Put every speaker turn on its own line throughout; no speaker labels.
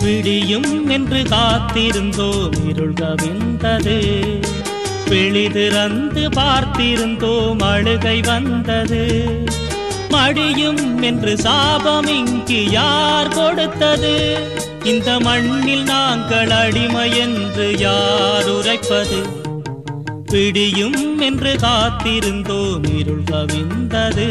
விடியும் என்று காத்திருந்தோம் இருள் கவிழ்ந்தது வெளிதிறந்து பார்த்திருந்தோம் அழுகை வந்தது மடியும் என்று சாபம் இங்கு யார் கொடுத்தது இந்த மண்ணில் நாங்கள் அடிமை என்று யார் உரைப்பது பிடியும் என்று காத்திருந்தோம் இருள் கவிழ்ந்தது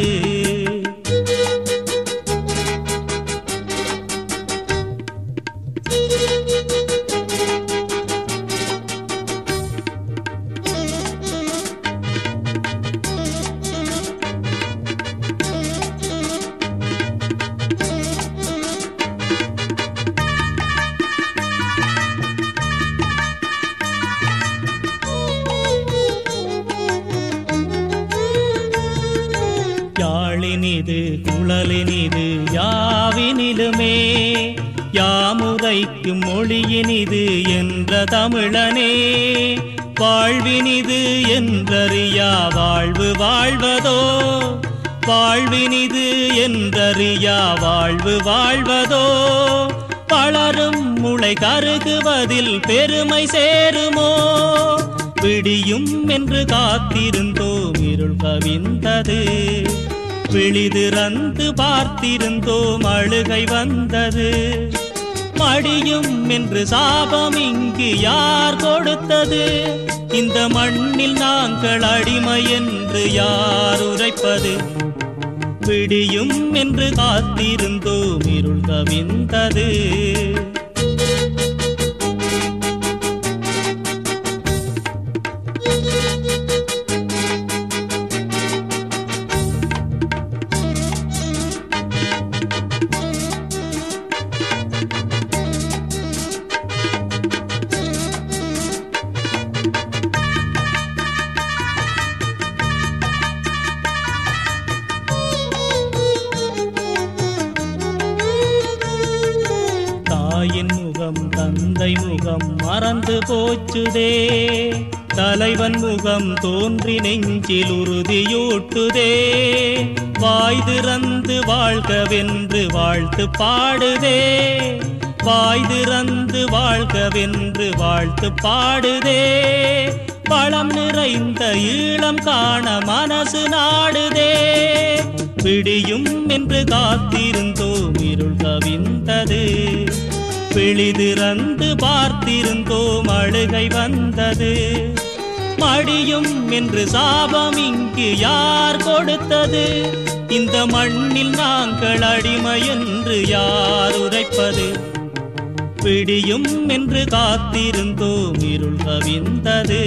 யாழினிது குழலினிது யாவினிலுமே யாமுதைக்கும் மொழியினிது என்ற தமிழனே வாழ்வினிது என்றறியா வாழ்வு வாழ்வதோ வாழ்வினிது என்றறியா வாழ்வு வாழ்வதோ வளரும் முளை கருகுவதில் பெருமை சேருமோ விடியும் என்று காத்திருந்தோம் இருள் கவிந்தது விழிதிறந்து பார்த்திருந்தோம் அழுகை வந்தது மடியும் என்று சாபம் இங்கு யார் கொடுத்தது இந்த மண்ணில் நாங்கள் அடிமை என்று யார் உரைப்பது விடியும் என்று காத்திருந்தோம் இருள் கவிந்தது தாயின் முகம் தந்தை முகம் மறந்து போச்சுதே தலைவன் முகம் தோன்றி நெஞ்சில் உறுதியூட்டுதே வாய் திறந்து வாழ்கவென்று வாழ்த்து பாடுதே வாய் திறந்து வாழ்கவென்று வாழ்த்து பாடுதே பழம் நிறைந்த ஈழம் காண மனசு நாடுதே பிடியும் என்று காத்திருந்தோம் இருள் கவிந்தது விழிதிறந்து பார்த்திருந்தோம் அழுகை வந்தது மடியும் என்று சாபம் இங்கு யார் கொடுத்தது இந்த மண்ணில் நாங்கள் அடிமை என்று யார் உரைப்பது பிடியும் என்று காத்திருந்தோம் இருள் கவிந்தது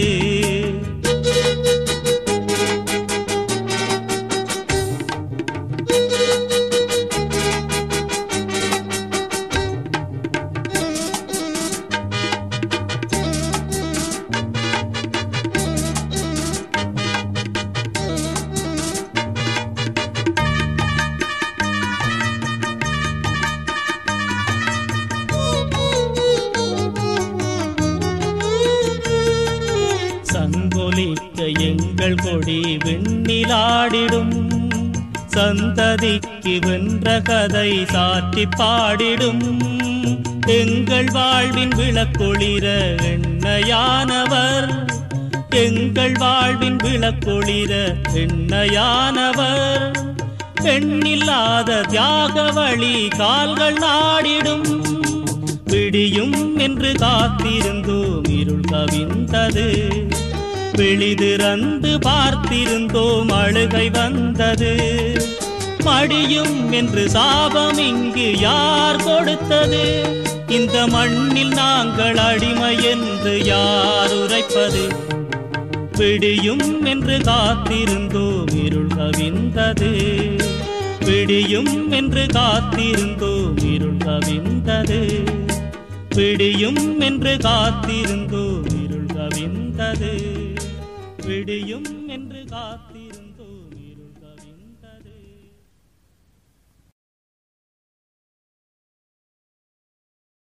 சங்கொலிக்க எங்கள் கொடி வெண்ணிலாடிடும் சந்ததிக்கு வென்ற கதை சாற்றி பாடிடும் எங்கள் வாழ்வின் விளக்கொளிர எண்ணையானவர் எங்கள் வாழ்வின் விளக்கொளிர எண்ணையானவர் பெண்ணில்லாத தியாக வழி கால்கள் நாடிடும் விடியும் என்று காத்திருந்தோம் இருள் கவிந்தது வெளிதிறந்து பார்த்திருந்தோம் அழுகை வந்தது மடியும் என்று சாபம் இங்கு யார் கொடுத்தது இந்த மண்ணில் நாங்கள் அடிமை என்று யார் உரைப்பது விடியும் என்று காத்திருந்தோம் இருள் கவிந்தது விடியும் என்று காத்திருந்தோம் இருள் கவிந்தது விடியும் என்று காத்திருந்தோம் இருள் கவிந்தது விடியும் என்று காத்து